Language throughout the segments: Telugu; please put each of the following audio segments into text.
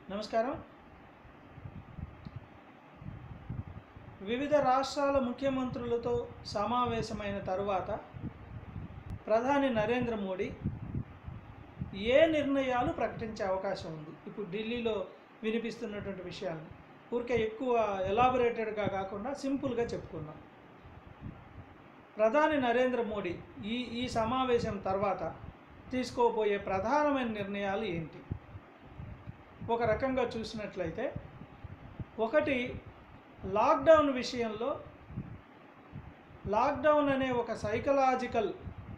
నమస్కారం వివిధ రాష్ట్రాల ముఖ్యమంత్రులతో సమావేశమైన తరువాత ప్రధాని నరేంద్ర మోడీ ఏ నిర్ణయాలు ప్రకటించే అవకాశం ఉంది ఇప్పుడు ఢిల్లీలో వినిపిస్తున్నటువంటి విషయాన్ని ఊరికే ఎక్కువ ఎలాబొరేటెడ్గా కాకుండా సింపుల్గా చెప్పుకుందాం ప్రధాని నరేంద్ర మోడీ ఈ ఈ సమావేశం తర్వాత తీసుకోబోయే ప్రధానమైన నిర్ణయాలు ఏంటి ఒక రకంగా చూసినట్లయితే ఒకటి లాక్డౌన్ విషయంలో లాక్డౌన్ అనే ఒక సైకలాజికల్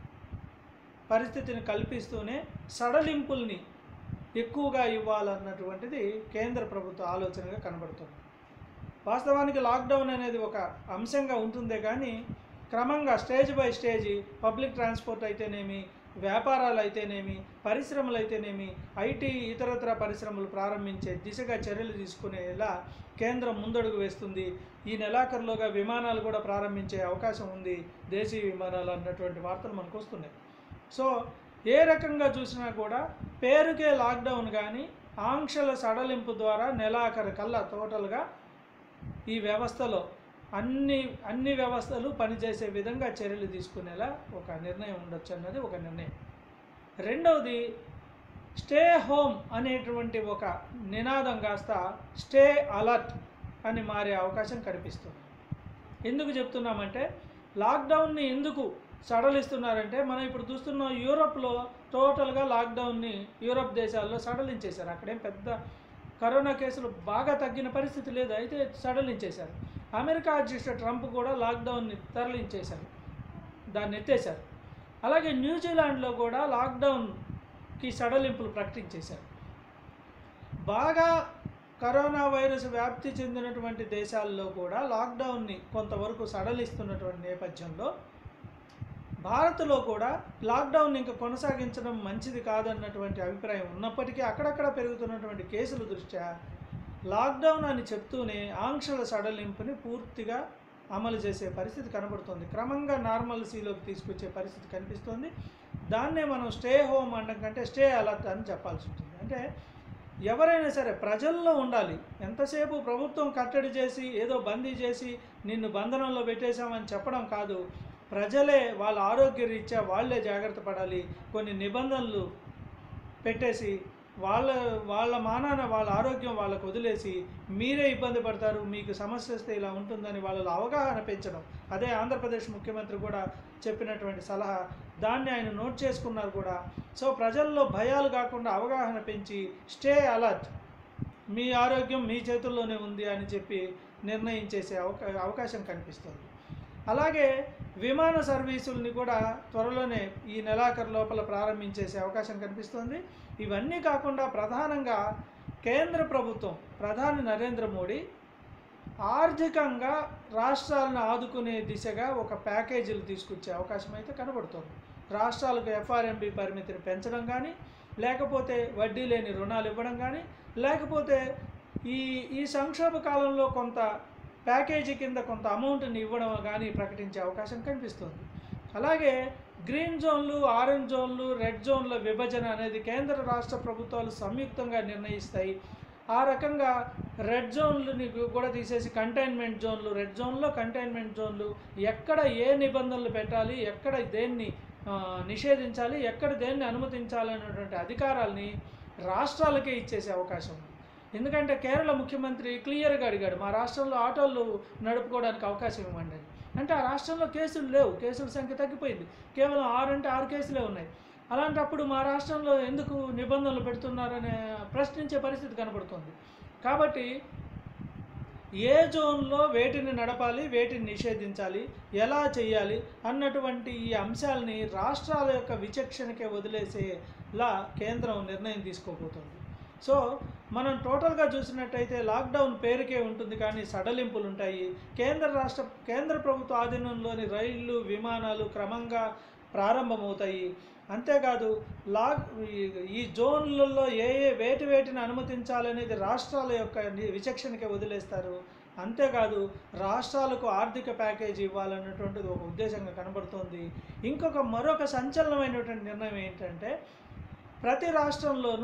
పరిస్థితిని కల్పిస్తూనే సడలింపుల్ని ఎక్కువగా ఇవ్వాలన్నటువంటిది కేంద్ర ప్రభుత్వ ఆలోచనగా కనబడుతుంది వాస్తవానికి లాక్డౌన్ అనేది ఒక అంశంగా ఉంటుందే కానీ క్రమంగా stage by stage public transport అయితేనేమి వ్యాపారాలు అయితేనేమి పరిశ్రమలు అయితేనేమి ఐటీ ఇతరత్ర పరిశ్రమలు ప్రారంభించే దిశగా చర్యలు తీసుకునేలా కేంద్రం ముందడుగు వేస్తుంది ఈ నెలాఖరులోగా విమానాలు కూడా ప్రారంభించే అవకాశం ఉంది దేశీయ విమానాలు అన్నటువంటి వార్తలు మనకు వస్తున్నాయి సో ఏ రకంగా చూసినా కూడా పేరుకే లాక్డౌన్ కానీ ఆంక్షల సడలింపు ద్వారా నెలాఖరు కల్లా టోటల్గా ఈ వ్యవస్థలో అన్ని అన్ని వ్యవస్థలు పనిచేసే విధంగా చర్యలు తీసుకునేలా ఒక నిర్ణయం ఉండొచ్చు అన్నది ఒక నిర్ణయం రెండవది స్టే హోమ్ అనేటువంటి ఒక నినాదం కాస్త స్టే అలర్ట్ అని మారే అవకాశం కనిపిస్తుంది ఎందుకు చెప్తున్నామంటే లాక్డౌన్ని ఎందుకు సడలిస్తున్నారంటే మనం ఇప్పుడు చూస్తున్న యూరోప్లో టోటల్గా లాక్డౌన్ని యూరోప్ దేశాల్లో సడలించేశారు అక్కడేం పెద్ద కరోనా కేసులు బాగా తగ్గిన పరిస్థితి లేదు అయితే సడలించేశారు అమెరికా అధ్యక్షుడు ట్రంప్ కూడా లాక్డౌన్ని తరలించేశారు దాన్ని ఎత్తేశారు అలాగే న్యూజిలాండ్లో కూడా లాక్డౌన్కి సడలింపులు ప్రకటించేశారు బాగా కరోనా వైరస్ వ్యాప్తి చెందినటువంటి దేశాల్లో కూడా లాక్డౌన్ని కొంతవరకు సడలిస్తున్నటువంటి నేపథ్యంలో భారత్లో కూడా లాక్డౌన్ ఇంకా కొనసాగించడం మంచిది కాదన్నటువంటి అభిప్రాయం ఉన్నప్పటికీ అక్కడక్కడ పెరుగుతున్నటువంటి కేసుల దృష్ట్యా లాక్డౌన్ అని చెప్తూనే ఆంక్షల సడలింపుని పూర్తిగా అమలు చేసే పరిస్థితి కనబడుతుంది క్రమంగా నార్మల్సీలోకి తీసుకొచ్చే పరిస్థితి కనిపిస్తుంది దాన్నే మనం స్టే హోమ్ అనడం కంటే స్టే అలర్ట్ అని చెప్పాల్సి ఉంటుంది అంటే ఎవరైనా సరే ప్రజల్లో ఉండాలి ఎంతసేపు ప్రభుత్వం కట్టడి చేసి ఏదో బందీ చేసి నిన్ను బంధనంలో పెట్టేశామని చెప్పడం కాదు ప్రజలే వాళ్ళ ఆరోగ్య రీత్యా వాళ్ళే జాగ్రత్త పడాలి కొన్ని నిబంధనలు పెట్టేసి వాళ్ళ వాళ్ళ మానాన వాళ్ళ ఆరోగ్యం వాళ్ళకు వదిలేసి మీరే ఇబ్బంది పడతారు మీకు సమస్య వస్తే ఇలా ఉంటుందని వాళ్ళలో అవగాహన పెంచడం అదే ఆంధ్రప్రదేశ్ ముఖ్యమంత్రి కూడా చెప్పినటువంటి సలహా దాన్ని ఆయన నోట్ చేసుకున్నారు కూడా సో ప్రజల్లో భయాలు కాకుండా అవగాహన పెంచి స్టే అలర్ట్ మీ ఆరోగ్యం మీ చేతుల్లోనే ఉంది అని చెప్పి నిర్ణయించేసే అవకా అవకాశం కనిపిస్తుంది అలాగే విమాన సర్వీసుల్ని కూడా త్వరలోనే ఈ నెలాఖరు లోపల ప్రారంభించేసే అవకాశం కనిపిస్తుంది ఇవన్నీ కాకుండా ప్రధానంగా కేంద్ర ప్రభుత్వం ప్రధాని నరేంద్ర మోడీ ఆర్థికంగా రాష్ట్రాలను ఆదుకునే దిశగా ఒక ప్యాకేజీలు తీసుకొచ్చే అవకాశం అయితే కనబడుతుంది రాష్ట్రాలకు ఎఫ్ఆర్ఎంబి పరిమితిని పెంచడం కానీ లేకపోతే వడ్డీ లేని రుణాలు ఇవ్వడం కానీ లేకపోతే ఈ ఈ సంక్షోభ కాలంలో కొంత ప్యాకేజీ కింద కొంత అమౌంట్ని ఇవ్వడం కానీ ప్రకటించే అవకాశం కనిపిస్తుంది అలాగే గ్రీన్ జోన్లు ఆరెంజ్ జోన్లు రెడ్ జోన్ల విభజన అనేది కేంద్ర రాష్ట్ర ప్రభుత్వాలు సంయుక్తంగా నిర్ణయిస్తాయి ఆ రకంగా రెడ్ జోన్లని కూడా తీసేసి కంటైన్మెంట్ జోన్లు రెడ్ జోన్లో కంటైన్మెంట్ జోన్లు ఎక్కడ ఏ నిబంధనలు పెట్టాలి ఎక్కడ దేన్ని ఆ, నిషేధించాలి ఎక్కడ దేన్ని అనుమతించాలి అనేటువంటి అధికారాల్ని రాష్ట్రాలకే ఇచ్చేసే అవకాశం ఉంది ఎందుకంటే కేరళ ముఖ్యమంత్రి క్లియర్గా అడిగాడు మా రాష్ట్రంలో ఆటోలు నడుపుకోవడానికి అవకాశం ఇవ్వండి అని అంటే ఆ రాష్ట్రంలో కేసులు లేవు కేసుల సంఖ్య తగ్గిపోయింది కేవలం ఆరు అంటే ఆరు కేసులే ఉన్నాయి అలాంటప్పుడు మా రాష్ట్రంలో ఎందుకు నిబంధనలు పెడుతున్నారనే ప్రశ్నించే పరిస్థితి కనబడుతుంది కాబట్టి ఏ జోన్లో వేటిని నడపాలి వేటిని నిషేధించాలి ఎలా చేయాలి అన్నటువంటి ఈ అంశాలని రాష్ట్రాల యొక్క విచక్షణకే వదిలేసేలా కేంద్రం నిర్ణయం తీసుకోబోతుంది సో మనం టోటల్గా చూసినట్టయితే లాక్డౌన్ పేరుకే ఉంటుంది కానీ సడలింపులు ఉంటాయి కేంద్ర రాష్ట్ర కేంద్ర ప్రభుత్వ ఆధీనంలోని రైళ్లు విమానాలు క్రమంగా ప్రారంభమవుతాయి అంతేకాదు లాక్ ఈ- ఈ జోన్లలో ఏ ఏ వేటి వేటిని అనుమతించాలనేది రాష్ట్రాల యొక్క ని- విచక్షణకే వదిలేస్తారు అంతేకాదు రాష్ట్రాలకు ఆర్థిక ప్యాకేజీ ఇవ్వాలన్నటువంటిది ఒక ఉద్దేశంగా కనబడుతోంది ఇంకొక మరొక సంచలనమైనటువంటి నిర్ణయం ఏంటంటే ప్రతి రాష్ట్రంలోనూ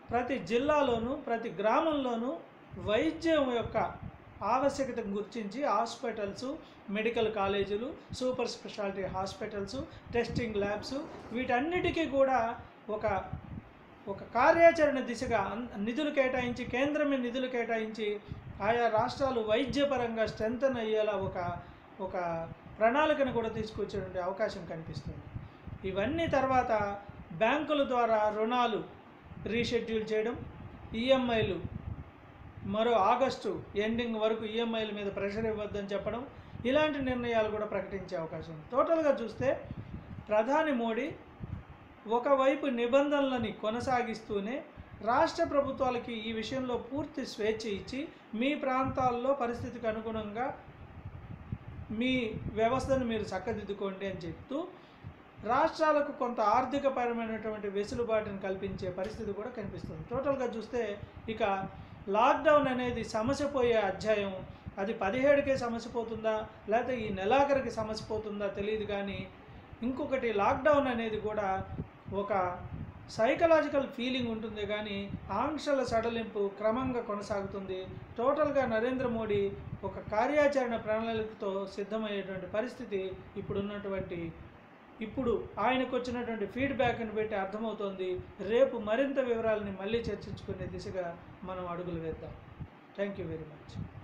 ప్రతి జిల్లాలోనూ ప్రతి గ్రామంలోనూ వైద్యం యొక్క ఆవశ్యకతను గుర్తించి హాస్పిటల్స్ మెడికల్ కాలేజీలు super speciality hospitals testing labs వీటన్నిటికీ కూడా ఒక ఒక కార్యాచరణ దిశగా అన్- నిధులు కేటాయించి కేంద్రమే నిధులు కేటాయించి ఆయా రాష్ట్రాలు వైద్యపరంగా స్ట్రెంగ్తన్ అయ్యేలా ఒక ఒక ప్రణాళికను కూడా తీసుకొచ్చేటువంటి అవకాశం కనిపిస్తుంది ఇవన్నీ తర్వాత బ్యాంకుల ద్వారా రుణాలు రీషెడ్యూల్ చేయడం ఈఎంఐలు మరో ఆగస్టు ఎండింగ్ వరకు ఈఎంఐల మీద ప్రెషర్ ఇవ్వద్దని చెప్పడం ఇలాంటి నిర్ణయాలు కూడా ప్రకటించే అవకాశం ఉంది టోటల్గా చూస్తే ప్రధాని మోడీ ఒకవైపు నిబంధనలని కొనసాగిస్తూనే రాష్ట్ర ప్రభుత్వాలకి ఈ విషయంలో పూర్తి స్వేచ్ఛ ఇచ్చి మీ ప్రాంతాల్లో పరిస్థితికి అనుగుణంగా మీ వ్యవస్థను మీరు చక్కదిద్దుకోండి అని చెప్తూ రాష్ట్రాలకు కొంత ఆర్థికపరమైనటువంటి వెసులుబాటును కల్పించే పరిస్థితి కూడా కనిపిస్తుంది టోటల్గా చూస్తే ఇక లాక్డౌన్ అనేది సమస్య పోయే అధ్యాయం అది పదిహేడుకే సమస్య పోతుందా లేకపోతే ఈ నెలాఖరికి సమస్య పోతుందా తెలియదు కానీ ఇంకొకటి లాక్డౌన్ అనేది కూడా ఒక సైకలాజికల్ ఫీలింగ్ ఉంటుంది కానీ ఆంక్షల సడలింపు క్రమంగా కొనసాగుతుంది టోటల్గా నరేంద్ర మోడీ ఒక కార్యాచరణ ప్రణాళికతో సిద్ధమయ్యేటువంటి పరిస్థితి ఇప్పుడున్నటువంటి ఇప్పుడు ఆయనకు వచ్చినటువంటి ఫీడ్బ్యాక్ని బట్టి అర్థమవుతోంది రేపు మరింత వివరాలని మళ్ళీ చర్చించుకునే దిశగా మనం అడుగులు వేద్దాం థ్యాంక్ యూ వెరీ మచ్